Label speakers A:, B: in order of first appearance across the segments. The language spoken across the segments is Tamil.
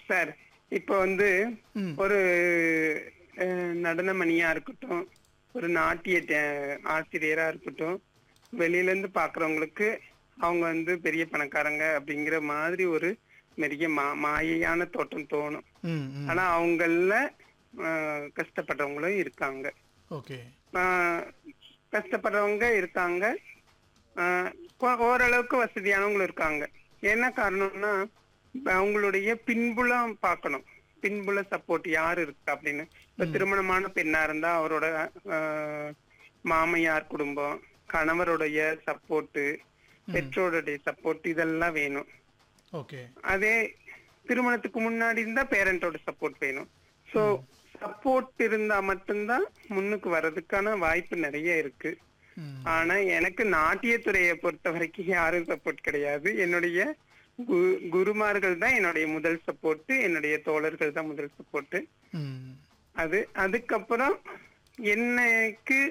A: சார் இப்போ வந்து
B: ம்.
A: ஒரு அஹ், நடனமணியா இருக்கட்டும் ஒரு நாட்டிய டே- ஆசிரியரா இருக்கட்டும் வெளியில இருந்து பாக்குறவங்களுக்கு அவங்க வந்து பெரிய பணக்காரங்க அப்படிங்கிற மாதிரி ஒரு பெரிய மா மாயையான தோட்டம் தோணும்
B: ம் ம்
A: ஆனா அவங்கள அஹ், கஷ்டப்படுறவங்களும் இருக்காங்க
B: ஓகே
A: ஆஹ் கஷ்டப்படுறவங்க இருக்காங்க ஆஹ் கொ- ஓரளவுக்கு வசதியானவங்களும் இருக்காங்க என்ன காரணம்னா இப்ப அவங்களுடைய பின்புலம் பார்க்கணும் பின்புல சப்போர்ட் யார் இருக்கு அப்படின்னு இப்ப திருமணமான பெண்ணா இருந்தா அவரோட ஆஹ், மாமையார் குடும்பம் கணவருடைய சப்போர்ட் பெற்றோருடைய சப்போர்ட் இதெல்லாம் வேணும்
B: ஓகே
A: அதே திருமணத்துக்கு முன்னாடி இருந்தா பேரண்டோட சப்போர்ட் வேணும் சோ சப்போர்ட் இருந்தா மட்டும்தான் முன்னுக்கு வர்றதுக்கான வாய்ப்பு நிறைய இருக்கு
B: ம்
A: ஆனா எனக்கு நாட்டியத்துறையை பொறுத்த வரைக்கும் யாரும் சப்போர்ட் கிடையாது என்னுடைய கு- குருமார்கள் தான் என்னுடைய முதல் சப்போர்ட் என்னுடைய தோழர்கள் தான் முதல் சப்போர்ட்
B: ம்
A: அது அதுக்கப்புறம் எனக்கு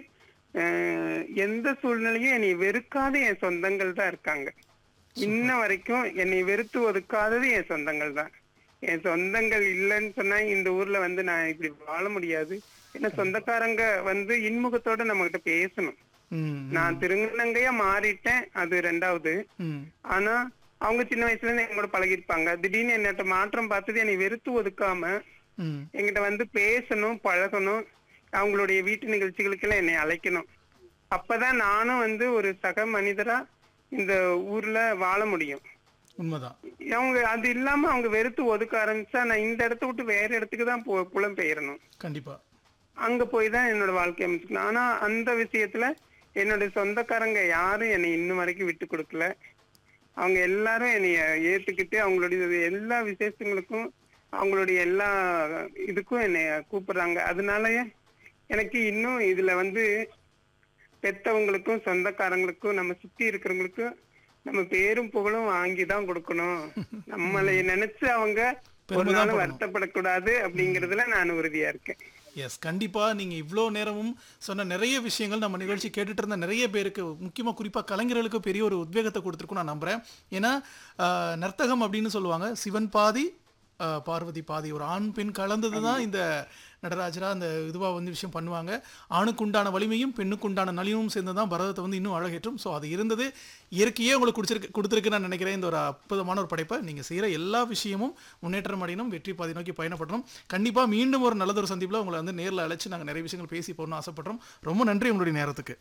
A: அஹ், எந்த சூழ்நிலையும் என்னை வெறுக்காத என் சொந்தங்கள் தான் இருக்காங்க இன்ன வரைக்கும் என்னை வெறுத்து ஒதுக்காதது என் சொந்தங்கள் தான் என் சொந்தங்கள் இல்லைன்னு சொன்னா இந்த ஊர்ல வந்து நான் இப்படி வாழ முடியாது ஏன்னா சொந்தக்காரங்க வந்து இன்முகத்தோட நம்ம கிட்ட பேசணும்
B: ம்
A: நான் திருநங்கையா மாறிட்டேன் அது ரெண்டாவது
B: ம்
A: ஆனா அவங்க சின்ன வயசுல இருந்து என் கூட பழகிருப்பாங்க திடீர்னு என்னட்ட மாற்றம் பார்த்தது என்னை வெறுத்து ஒதுக்காம
B: ம்
A: என்கிட்ட வந்து பேசணும் பழகணும் அவங்களுடைய வீட்டு நிகழ்ச்சிகளுக்கெல்லாம் என்னை அழைக்கணும் அப்பதான் நானும் வந்து ஒரு சக மனிதரா இந்த ஊர்ல வாழ முடியும்
B: உண்மைதான்
A: அவங்க அது இல்லாம அவங்க வெறுத்து ஒதுக்க ஆரம்பிச்சா நான் இந்த இடத்த விட்டு வேற இடத்துக்கு தான் போ புலம்பெயரணும்
B: கண்டிப்பா
A: அங்க போய் தான் என்னோட வாழ்க்கை அமைச்சுக்கணும் ஆனா அந்த விஷயத்துல என்னோட சொந்தக்காரங்க யாரும் என்னை இன்னும் வரைக்கும் விட்டு கொடுக்கல அவங்க எல்லாரும் என்னைய ஏத்துக்கிட்டு அவங்களுடைய எல்லா விசேஷங்களுக்கும் அவங்களுடைய எல்லா இதுக்கும் என்னைய கூப்பிடுறாங்க அதனாலயே எனக்கு இன்னும் இதுல வந்து பெத்தவங்களுக்கும் சொந்தக்காரங்களுக்கும் நம்ம சுத்தி இருக்கிறவங்களுக்கும் நம்ம பேரும் புகழும் வாங்கி தான் கொடுக்கணும் நம்மளை நினைச்சு அவங்க ஒரு
B: பெருமைதான்
A: நாள்
B: படணும்.
A: வருத்தப்படக்கூடாது அப்படிங்கறதுல நான் உறுதியா இருக்கேன்
B: எஸ் கண்டிப்பா நீங்க இவ்வளோ நேரமும் சொன்ன நிறைய விஷயங்கள் நம்ம நிகழ்ச்சி கேட்டுட்டு இருந்த நிறைய பேருக்கு முக்கியமா குறிப்பா கலைஞர்களுக்கு பெரிய ஒரு உத்வேகத்தை கொடுத்துருக்கும் நான் நம்புறேன் ஏன்னா ஆஹ், நர்த்தகம் அப்படின்னு சொல்லுவாங்க சிவன் பாதி ஆஹ், பார்வதி பாதி ஒரு ஆண் பெண் கலந்தது தான் இந்த நடராஜரா அந்த இதுவாக வந்து விஷயம் பண்ணுவாங்க ஆணுக்கு உண்டான வலிமையும் பெண்ணுக்கு உண்டான நளினமும் சேர்ந்து தான் பரதத்தை வந்து இன்னும் அழகேற்றும் ஸோ அது இருந்தது இயற்கையே உங்களுக்கு கொடுத்துருக்கு கொடுத்துருக்கு நான் நினைக்கிறேன் இந்த ஒரு அற்புதமான ஒரு படைப்பை நீங்கள் செய்கிற எல்லா விஷயமும் முன்னேற்றம் அடையணும் வெற்றி பாதை நோக்கி பயணப்படணும் கண்டிப்பாக மீண்டும் ஒரு நல்லதொரு சந்திப்பில் உங்களை வந்து நேரில் அழைச்சு நாங்கள் நிறைய விஷயங்கள் பேசி போகணும்னு ஆசைப்படுறோம் ரொம்ப நன்றி உங்களுடைய நேரத்துக்கு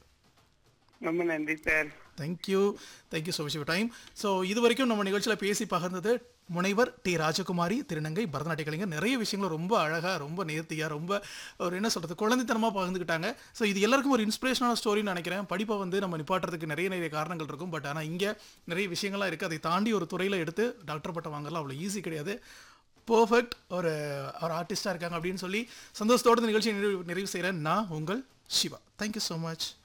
A: ரொம்ப நன்றி sir
B: thank you thank you so much time so இது வரைக்கும் நம்ம நிகழ்ச்சியில் பேசி பகிர்ந்தது முனைவர் டி ராஜகுமாரி திருநங்கை பரதநாட்டிய கலைஞர் நிறைய விஷயங்கள் ரொம்ப அழகாக ரொம்ப நேர்த்தியாக ரொம்ப ஒரு என்ன சொல்கிறது குழந்தைத்தனமாக பகிர்ந்துக்கிட்டாங்க ஸோ இது எல்லாருக்கும் ஒரு இன்ஸ்பிரேஷனான ஸ்டோரின்னு நினைக்கிறேன் படிப்பை வந்து நம்ம நிப்பாட்டுறதுக்கு நிறைய நிறைய காரணங்கள் இருக்கும் பட் ஆனால் இங்கே நிறைய விஷயங்கள்லாம் இருக்குது அதை தாண்டி ஒரு துறையில் எடுத்து டாக்டர் பட்டம் வாங்கலாம் அவ்வளோ ஈஸி கிடையாது பர்ஃபெக்ட் ஒரு ஒரு ஆர்டிஸ்டாக இருக்காங்க அப்படின்னு சொல்லி சந்தோஷத்தோட இந்த நிகழ்ச்சியை நிறைவு நிறைவு செய்கிறேன் நான் உங்கள் சிவா தேங்க்யூ ஸோ மச்